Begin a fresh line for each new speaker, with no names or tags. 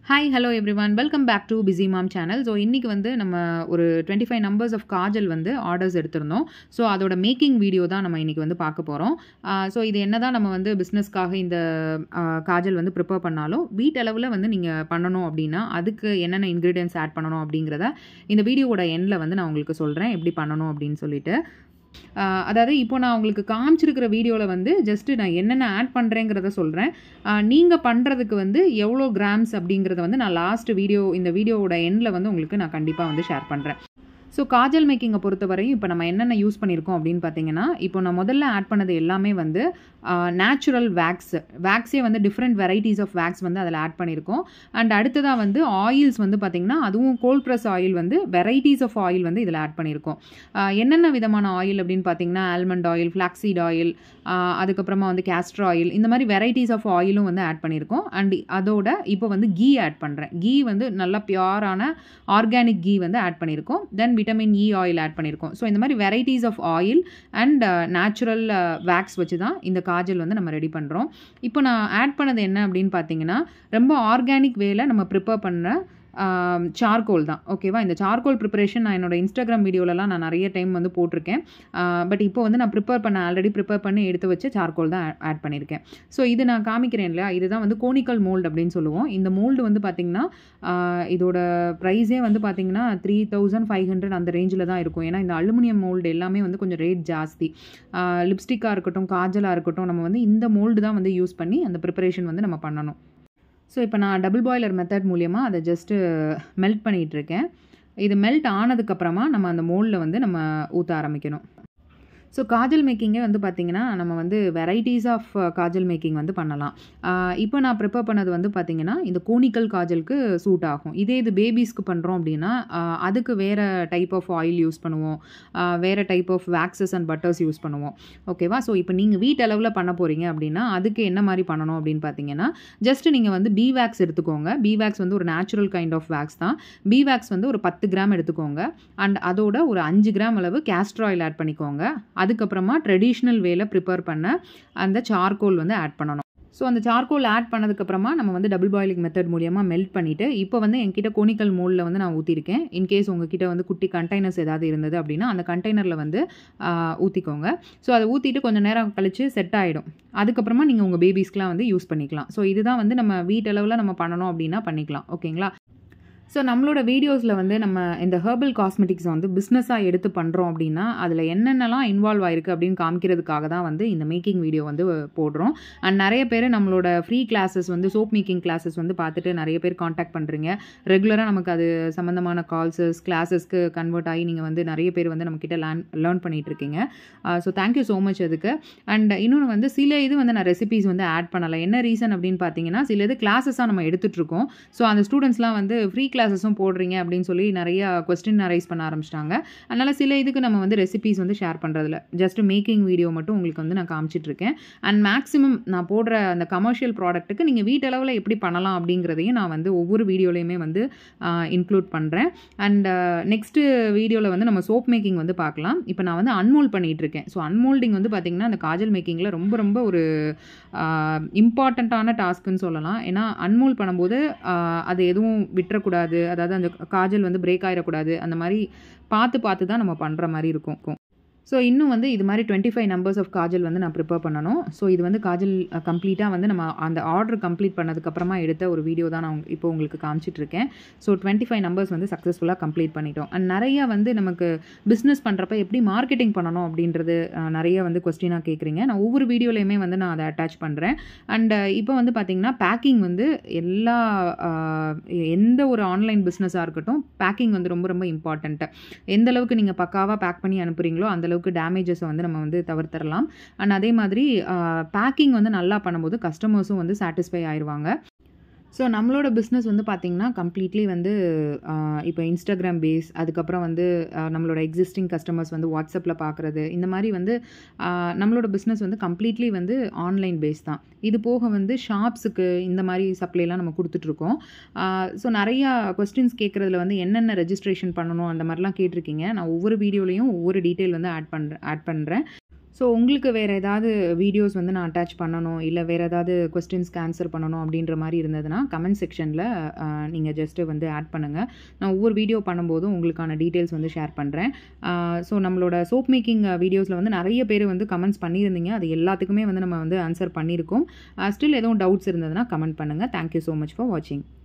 hi hello everyone welcome back to busy mom channel so இன்றைக்கி வந்து நம்ம ஒரு twenty five numbers of kajal வந்து ஆர்டர்ஸ் எடுத்திருந்தோம் ஸோ அதோட மேக்கிங் வீடியோ தான் நம்ம இன்றைக்கி வந்து பார்க்க போகிறோம் ஸோ இது என்ன தான் நம்ம வந்து பிஸ்னஸ்க்காக இந்த ஆ, காஜல் வந்து ப்ரிப்பேர் பண்ணாலும் வீட்டளவில் வந்து நீங்கள் பண்ணணும் அப்படின்னா அதுக்கு என்னென்ன இன்க்ரீடியன்ஸ் ஆட் பண்ணணும் அப்படிங்கிறத இந்த வீடியோவோட எண்டில் வந்து நான் உங்களுக்கு சொல்கிறேன் எப்படி பண்ணணும் அப்படின்னு சொல்லிட்டு ஆஹ் அதாவது இப்போ நான் உங்களுக்கு காமிச்சிருக்கிற வீடியோவில் வந்து ஜஸ்ட்டு நான் என்னென்ன ஆட் பண்ணுறேங்கிறத சொல்கிறேன் நீங்கள் பண்ணுறதுக்கு வந்து எவ்வளோ கிராம்ஸ் அப்படிங்கிறத வந்து நான் லாஸ்ட் வீடியோ இந்த வீடியோவோட எண்டில் வந்து உங்களுக்கு நான் கண்டிப்பாக வந்து ஷேர் பண்ணுறேன் ஸோ காஜல் மேக்கிங்கை பொறுத்தவரையும் இப்போ நம்ம என்னென்ன யூஸ் பண்ணியிருக்கோம் அப்படின்னு பார்த்தீங்கன்னா இப்போ நான் முதல்ல ஆட் பண்ணது எல்லாமே வந்து நேச்சுரல் வேக்ஸ் வேக்ஸே வந்து டிஃப்ரெண்ட் வெரைட்டிஸ் ஆஃப் வேக்ஸ் வந்து அதில் ஆட் பண்ணியிருக்கோம் அண்ட் அடுத்ததாக வந்து ஆயில்ஸ் வந்து பார்த்திங்கன்னா அதுவும் கோல்ட் ப்ரெஸ் ஆயில் வந்து வெரைட்டிஸ் ஆஃப் ஆயில் வந்து இதில் ஆட் பண்ணியிருக்கோம் ஆஹ் என்னென்ன விதமான ஆயில் அப்படின்னு பார்த்தீங்கன்னா ஆல்மண்ட் ஆயில் ஃப்ளாக்ஸீட் ஆயில் அதுக்கப்புறமா வந்து கேஸ்டர் ஆயில் இந்த மாதிரி வெரைட்டிஸ் ஆஃப் ஆயிலும் வந்து ஆட் பண்ணியிருக்கோம் அண்ட் அதோட இப்போ வந்து கீ ஆட் பண்ணுறேன் கீ வந்து நல்லா பியூரான ஆர்கானிக் கீ வந்து ஆட் பண்ணியிருக்கோம் then vitamin E oil add பண்ணியிருக்கோம் ஸோ இந்த மாதிரி varieties of oil and natural wax வச்சு தான் இந்த காஜல் வந்து நம்ம ரெடி பண்ணுறோம் இப்போ நான் ஆட் பண்ணது என்ன அப்படின்னு பார்த்தீங்கன்னா ரொம்ப ஆர்கானிக் வேல நம்ம ப்ரிப்பேர் பண்ண சார்கோல் தான் ஓகேவா இந்த சார்கோல் ப்ரிப்பரேஷன் நான் என்னோட இன்ஸ்டாகிராம் வீடியோலலாம் நான் நிறைய டைம் வந்து போட்டிருக்கேன் பட் இப்போ வந்து நான் ப்ரிப்பேர் பண்ண ஆல்ரெடி ப்ரிப்பேர் பண்ணி எடுத்து வச்ச சார்கோல் தான் ஆட் பண்ணியிருக்கேன் ஸோ இது நான் காமிக்கிறேன் இல்லையா இதுதான் வந்து கோனிக்கல் மோல்டு அப்படின்னு சொல்லுவோம் இந்த மோல்டு வந்து பார்த்திங்கன்னா ஆஹ் இதோட ப்ரைஸே வந்து பார்த்திங்கன்னா த்ரீ தௌசண்ட் ஃபைவ் ஹண்ட்ரட் அந்த ரேஞ்சில் தான் இருக்கும் ஏன்னா இந்த அலுமினியம் மோல்டு எல்லாமே வந்து கொஞ்சம் ரேட் ஜாஸ்தி லிப்ஸ்டிக்காக இருக்கட்டும் காஜலாக இருக்கட்டும் நம்ம வந்து இந்த மோல்டு தான் வந்து யூஸ் பண்ணி அந்த ப்ரிப்பரேஷன் வந்து நம்ம பண்ணணும் ஸோ இப்போ நான் டபுள் பாய்லர் மெத்தட் மூலியமாக அதை ஜஸ்ட்டு மெல்ட் பண்ணிகிட்ருக்கேன் இது மெல்ட் ஆனதுக்கப்புறமா நம்ம அந்த மோல்டில் வந்து நம்ம ஊற்ற ஆரம்பிக்கணும் ஸோ காஜல் மேக்கிங்கே வந்து பார்த்திங்கன்னா நம்ம வந்து வெரைட்டிஸ் ஆஃப் காஜல் மேக்கிங் வந்து பண்ணலாம் ஆஹ் இப்போ நான் ப்ரிப்பேர் பண்ணது வந்து பார்த்திங்கன்னா இந்த கோனிக்கல் காஜலுக்கு சூட் ஆகும் இதே இது பேபிஸ்க்கு பண்ணுறோம் அப்படின்னா ஆஹ் அதுக்கு வேறு டைப் ஆஃப் ஆயில் யூஸ் பண்ணுவோம் ஆஹ் வேறு type of waxes and butters use பண்ணுவோம் ஓகேவா ஸோ இப்போ நீங்கள் வீட்டளவில் பண்ண போகிறீங்க அப்படின்னா அதுக்கு என்ன மாதிரி பண்ணணும் அப்படின்னு பார்த்தீங்கன்னா ஜஸ்ட் நீங்கள் வந்து பி வேக்ஸ் எடுத்துக்கோங்க பி வேக்ஸ் வந்து ஒரு நேச்சுரல் கைண்ட் ஆஃப் வேக்ஸ் தான் பி வேக்ஸ் வந்து ஒரு பத்து கிராம் எடுத்துக்கோங்க அண்ட் அதோட ஒரு அஞ்சு கிராம் அளவு கேஸ்டர் ஆயில் ஆட் பண்ணிக்கோங்க அதுக்கப்புறமா ட்ரெடிஷ்னல் வேல ப்ரிப்பேர் பண்ண அந்த சார்கோல் வந்து ஆட் பண்ணணும் ஸோ அந்த சார்கோல் ஆட் பண்ணதுக்கப்புறமா நம்ம வந்து டபுள் பாயிலிங் மெத்தட் மூலியமாக மெல்ட் பண்ணிவிட்டு இப்போ வந்து என்கிட்ட கோனிக்கல் மோல்டில் வந்து நான் ஊற்றிருக்கேன் இன்கேஸ் உங்ககிட்ட வந்து குட்டி கண்டெய்னர்ஸ் ஏதாவது இருந்தது அப்படின்னா அந்த கண்டெய்னரில் வந்து ஊற்றிக்கோங்க ஸோ அதை ஊற்றிட்டு கொஞ்சம் நேரம் கழித்து செட் ஆகிடும் அதுக்கப்புறமா நீங்கள் உங்கள் பேபிஸ்க்குலாம் வந்து யூஸ் பண்ணிக்கலாம் ஸோ இதுதான் வந்து நம்ம வீட்டளவில் நம்ம பண்ணணும் அப்படின்னா பண்ணிக்கலாம் ஓகேங்களா ஸோ நம்மளோட வீடியோஸில் வந்து நம்ம இந்த ஹெர்பல் காஸ்மெட்டிக்ஸை வந்து பிஸ்னஸாக எடுத்து பண்ணுறோம் அப்படின்னா அதில் என்னென்னலாம் இன்வால்வ் ஆயிருக்கு அப்படின்னு காமிக்கிறதுக்காக தான் வந்து இந்த மேக்கிங் வீடியோ வந்து போடுறோம் அண்ட் நிறைய பேர் நம்மளோட ஃப்ரீ கிளாஸஸ் வந்து சோப் மேக்கிங் கிளாஸஸ் வந்து பார்த்துட்டு நிறைய பேர் காண்டாக்ட் பண்ணுறீங்க ரெகுலராக நமக்கு அது சம்மந்தமான கால்ஸஸ் கிளாஸஸ்க்கு கன்வெர்ட் ஆகி நீங்கள் வந்து நிறைய பேர் வந்து நம்மக்கிட்ட லேர்ன் லேர்ன் பண்ணிகிட்டு இருக்கீங்க ஸோ தேங்க்யூ ஸோ மச் அதுக்கு அண்ட் இன்னொன்று வந்து சில இது வந்து நான் ரெசிபீஸ் வந்து ஆட் பண்ணலை என்ன ரீசன் அப்படின்னு பார்த்தீங்கன்னா சில இது கிளாஸஸாக நம்ம எடுத்துகிட்டு இருக்கோம் ஸோ அந்த ஸ்டூடெண்ட்ஸ்லாம் வந்து ஃப்ரீ கிளாஸஸும் போடுறீங்க அப்படின்னு சொல்லி நிறைய கொஸ்டின் அரைஸ் பண்ண ஆரம்பிச்சிட்டாங்க அதனால் சில இதுக்கு நம்ம வந்து ரெசிபீஸ் வந்து ஷேர் பண்ணுறதில்ல ஜஸ்ட் மேக்கிங் வீடியோ மட்டும் உங்களுக்கு வந்து நான் காமிச்சிட்டு இருக்கேன் அண்ட் மேக்ஸிமம் நான் போடுற அந்த கமர்ஷியல் ப்ராடக்ட்டுக்கு நீங்கள் வீட்டளவில் எப்படி பண்ணலாம் அப்படிங்கிறதையும் நான் வந்து ஒவ்வொரு வீடியோலையுமே வந்து இன்க்ளூட் பண்ணுறேன் அண்ட் நெக்ஸ்ட்டு வீடியோவில் வந்து நம்ம சோப் மேக்கிங் வந்து பார்க்கலாம் இப்போ நான் வந்து அன்மோல்ட் பண்ணிகிட்டு இருக்கேன் ஸோ அன்மோல்டிங் வந்து பார்த்திங்கன்னா அந்த காஜல் மேக்கிங்கில் ரொம்ப ரொம்ப ஒரு இம்பார்ட்டண்ட்டான டாஸ்க்குன்னு சொல்லலாம் ஏன்னா அன்மோல் பண்ணும்போது ஆஹ் அது எதுவும் விட்டுறக்கூடாது அதாவது அந்த காஜல் வந்து பிரேக் ஆகிடக்கூடாது அந்த மாதிரி பார்த்து பார்த்து தான் நம்ம பண்ணுற மாதிரி இருக்கும் ஸோ இன்னும் வந்து இது மாதிரி twenty five numbers of kajal வந்து நான் ப்ரிப்பேர் பண்ணணும் ஸோ இது வந்து காஜல் கம்ப்ளீட்டாக வந்து நம்ம அந்த ஆர்டர் கம்ப்ளீட் பண்ணதுக்கப்புறமா எடுத்த ஒரு வீடியோ தான் நான் உங்க- இப்போ உங்களுக்கு காமிச்சிட்டு இருக்கேன் ஸோ டுவெண்ட்டி ஃபைவ் நம்பர்ஸ் வந்து சக்ஸஸ்ஃபுல்லாக கம்ப்ளீட் பண்ணிட்டோம் அண்ட் நிறைய வந்து நமக்கு பிஸ்னஸ் பண்ணுறப்ப எப்படி மார்க்கெட்டிங் பண்ணணும் அப்படின்றது அஹ், நிறைய வந்து கொஸ்டினாக கேட்குறீங்க நான் ஒவ்வொரு வீடியோலையுமே வந்து நான் அதை அட்டாச் பண்ணுறேன் அண்ட் இப்போ வந்து பார்த்திங்கன்னா பேக்கிங் வந்து எல்லா அஹ், எந்த ஒரு ஆன்லைன் பிஸ்னஸாக இருக்கட்டும் பேக்கிங் வந்து ரொம்ப ரொம்ப இம்பார்ட்டண்ட்டு எந்த அளவுக்கு நீங்கள் பக்காவாக பேக் பண்ணி அனுப்புகிறீங்களோ அந்த அளவுக்கு டேமேஜஸை வந்து நம்ம வந்து தவிர்த்திடலாம் அண்ட் அதே மாதிரி பேக்கிங் வந்து நல்லா பண்ணும்போது கஸ்டமர்ஸும் வந்து சாட்டிஸ்ஃபை ஆயிடுவாங்க ஸோ நம்மளோட பிஸ்னஸ் வந்து பார்த்திங்கன்னா கம்ப்ளீட்லி வந்து ஆஹ், இப்போ இன்ஸ்டாகிராம் பேஸ் அதுக்கப்புறம் வந்து ஆஹ், நம்மளோட எக்ஸிஸ்டிங் கஸ்டமர்ஸ் வந்து வாட்ஸ்அப்பில் பார்க்குறது இந்த மாதிரி வந்து ஆஹ், நம்மளோட பிஸ்னஸ் வந்து கம்ப்ளீட்லி வந்து ஆன்லைன் பேஸ் தான் இது போக வந்து ஷாப்ஸுக்கு இந்த மாதிரி சப்ளைலாம் நம்ம கொடுத்துட்ருக்கோம் ஸோ நிறையா கொஸ்டின்ஸ் கேட்குறதுல வந்து என்னென்ன ரெஜிஸ்ட்ரேஷன் பண்ணணும் அந்த மாதிரிலாம் கேட்டிருக்கீங்க நான் ஒவ்வொரு வீடியோலையும் ஒவ்வொரு டீட்டெயில் வந்து ஆட் பண்ணுறேன் ஆட் பண்ணுறேன் ஸோ உங்களுக்கு வேறு ஏதாவது வீடியோஸ் வந்து நான் அட்டாச் பண்ணணும் இல்லை வேறு ஏதாவது கொஸ்டின்ஸ்க்கு ஆன்சர் பண்ணணும் அப்படின்ற மாதிரி இருந்ததுன்னா கமெண்ட் செக்ஷனில் நீங்கள் ஜஸ்ட்டு வந்து ஆட் பண்ணுங்கள் நான் ஒவ்வொரு வீடியோ பண்ணும்போதும் உங்களுக்கான டீட்டெயில்ஸ் வந்து ஷேர் பண்ணுறேன் ஸோ நம்மளோட சோப் மேக்கிங் வீடியோஸில் வந்து நிறைய பேர் வந்து கமெண்ட்ஸ் பண்ணியிருந்தீங்க அது எல்லாத்துக்குமே வந்து நம்ம வந்து ஆன்சர் பண்ணியிருக்கோம் ஸ்டில் எதுவும் டவுட்ஸ் இருந்ததுன்னா கமெண்ட் பண்ணுங்கள் தேங்க்யூ ஸோ மச் ஃபார் வாட்சிங்